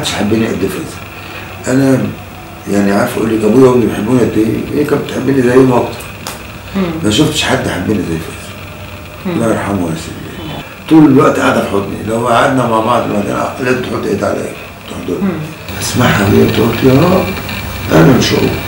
حدش حبني قد فايزه انا يعني عارف اقول لك ابويا وامي بيحبوني قد ايه هي كانت بتحبني زيهم اكتر ما شفتش حد حبني زي فايزه الله يرحمه ويسر ليه طول الوقت قاعده في حضني لو قعدنا مع بعض بعدين لازم تحط ايد عليا تحضني اسمعها وهي تقول يا رب انا مش هقول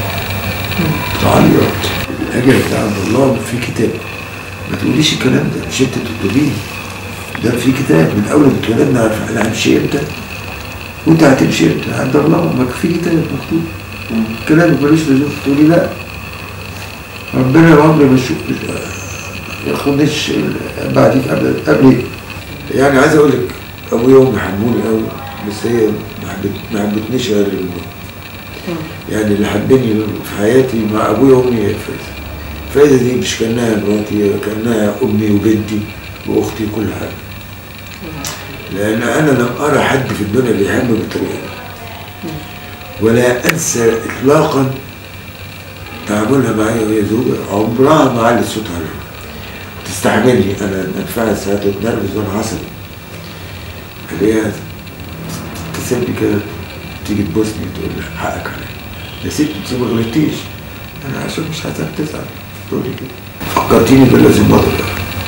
تعيط اجي بتاع عبد الله في كتاب ما تقوليش الكلام ده مش انت تطلبيه ده في كتاب من اول ما اتولدنا عارف انا همشي امتى وانت هتمشي امتى عبد الله ما في كتاب مكتوب كلامك ملوش لزوم تقولي لا ربنا يا عمري ما يشوف ما ياخدنيش بعديك قبل قبلي يعني عايز اقول لك ابويا وامي حبوني قوي بس هي ما حبت- ما حبتنيش غير الموت يعني اللي حبني في حياتي مع ابويا وامي هي فايزه فايزه دي مش كانها مراتي كانها امي وبنتي واختي وكل حاجه لان انا لم ارى حد في الدنيا بيحب بالطريقه دي ولا انسى اطلاقا تعاملها معايا وهي زوجة عمرها ما علت صوتها عليا تستحملني انا انفعل ساعات اتنرفز وانا عصبي الاقيها تسيبني كده تيجي تبوسني تقول لي حقك عليا يا ستي انت ما غلطتيش انا عشان مش عايزك تزعل تقول لي كده فكرتيني بالذي مضى ده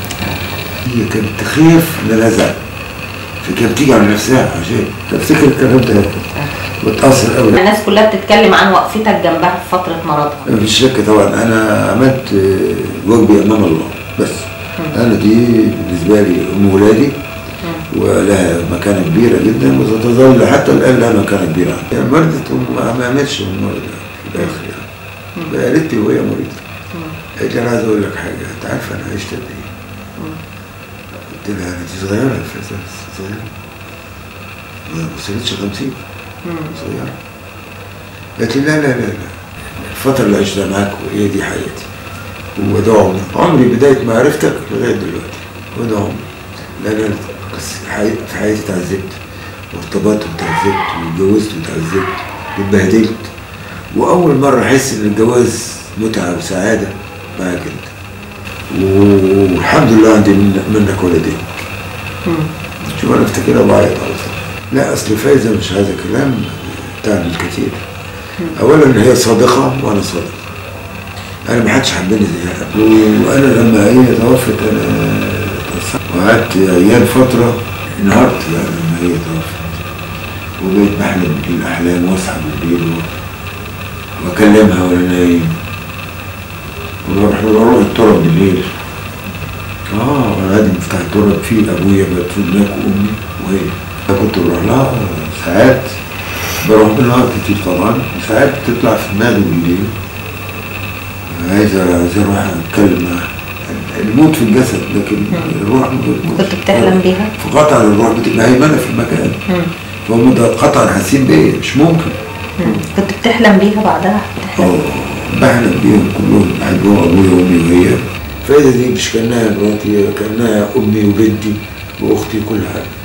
هي كانت تخاف ان انا ازعل فكانت تيجي على نفسها عشان تفتكر الكلام ده وتأثر قوي الناس كلها بتتكلم عن وقفتك جنبها في فتره مرضها مفيش شك طبعا انا عملت آه، واجبي امام الله بس انا دي بالنسبه لي ام ولادي ولها مكانه كبيره جدا وستظل حتى الان لها مكانه كبيره يعني مرضت وما ما عملتش من المرض في الاخر يعني قالت لي وهي مريضه قالت لي انا عايز اقول لك حاجه انت عارفه انا عشت قد ايه؟ قلت لها انت صغيره يا فاتن صغيره ما وصلتش 50 صغيره قالت لي لا لا لا لا الفترة اللي عشتها معاك هي دي حياتي وده عمري عمري بداية معرفتك لغاية دلوقتي وده عمري لأن أنا بس حي- في حياتي اتعذبت وارتبطت واتعذبت واتجوزت واتعذبت واتبهدلت وأول مرة أحس إن الجواز متعة وسعادة معاك أنت والحمد لله عندي من- منك ولدين شوف أنا أفتكرها بعيط على طول لا أصل فايزة مش هذا كلام تعني الكثير اولا هي صادقه وانا صادق انا ما حدش حبني زيها وانا لما هي توفت انا اتأثرت. وقعدت ايام فتره انهارت يعني لما هي توفت وبقيت بحلم بالاحلام واصحى بالليل و- واكلمها وانا نايم ونروح نروح التراب بالليل اه وانا قاعد مفتاح التراب فيه ابويا مدفون هناك وامي وهي أنا كنت بروح لها ساعات بروح بالنهار كتير طبعا وساعات بتطلع في دماغي بالليل عايز عايز اروح اتكلم معاها الموت في الجسد لكن الروح كنت بتحلم بيها؟ في قطع الروح بتبقى هيمنه في المكان فهم ده قطع حاسين بيا مش ممكن كنت بتحلم بيها بعدها بتحلم اه بحلم بيهم كلهم بحبهم ابويا وامي وهي فايدة دي مش كانها مراتي كانها امي وبنتي واختي وكل حاجه